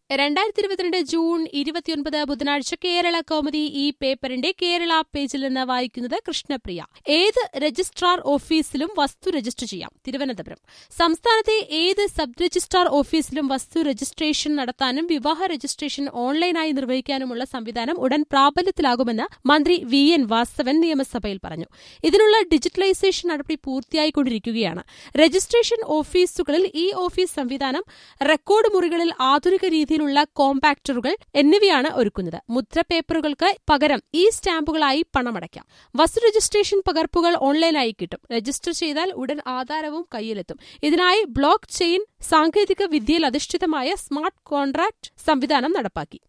രണ്ടായിരത്തി ഇരുപത്തിരണ്ട് ജൂൺ ഇരുപത്തിയൊൻപത് ബുധനാഴ്ച കേരള കൗമുദി ഈ പേപ്പറിന്റെ കേരള പേജിൽ നിന്ന് വായിക്കുന്നത് കൃഷ്ണപ്രിയ ഏത് രജിസ്ട്രാർ ഓഫീസിലും വസ്തു രജിസ്റ്റർ ചെയ്യാം തിരുവനന്തപുരം സംസ്ഥാനത്തെ ഏത് സബ് രജിസ്ട്രാർ ഓഫീസിലും വസ്തു രജിസ്ട്രേഷൻ നടത്താനും വിവാഹ രജിസ്ട്രേഷൻ ഓൺലൈനായി നിർവഹിക്കാനുമുള്ള സംവിധാനം ഉടൻ പ്രാബല്യത്തിലാകുമെന്ന് മന്ത്രി വി എൻ വാസവൻ നിയമസഭയിൽ പറഞ്ഞു ഇതിനുള്ള ഡിജിറ്റലൈസേഷൻ നടപടി പൂർത്തിയായിക്കൊണ്ടിരിക്കുകയാണ് രജിസ്ട്രേഷൻ ഓഫീസുകളിൽ ഇ ഓഫീസ് സംവിധാനം റെക്കോർഡ് മുറികളിൽ ആധുനിക രീതിയിലുള്ള കോമ്പാക്ടറുകൾ എന്നിവയാണ് ഒരുക്കുന്നത് മുദ്ര പേപ്പറുകൾക്ക് പകരം ഈ സ്റ്റാമ്പുകളായി പണമടയ്ക്കാം വസ്തു രജിസ്ട്രേഷൻ പകർപ്പുകൾ ഓൺലൈനായി കിട്ടും രജിസ്റ്റർ ചെയ്താൽ ഉടൻ ആധാരവും കയ്യിലെത്തും ഇതിനായി ബ്ലോക്ക് ചെയിൻ സാങ്കേതിക വിദ്യയിൽ അധിഷ്ഠിതമായ സ്മാർട്ട് കോൺട്രാക്ട് സംവിധാനം നടപ്പാക്കി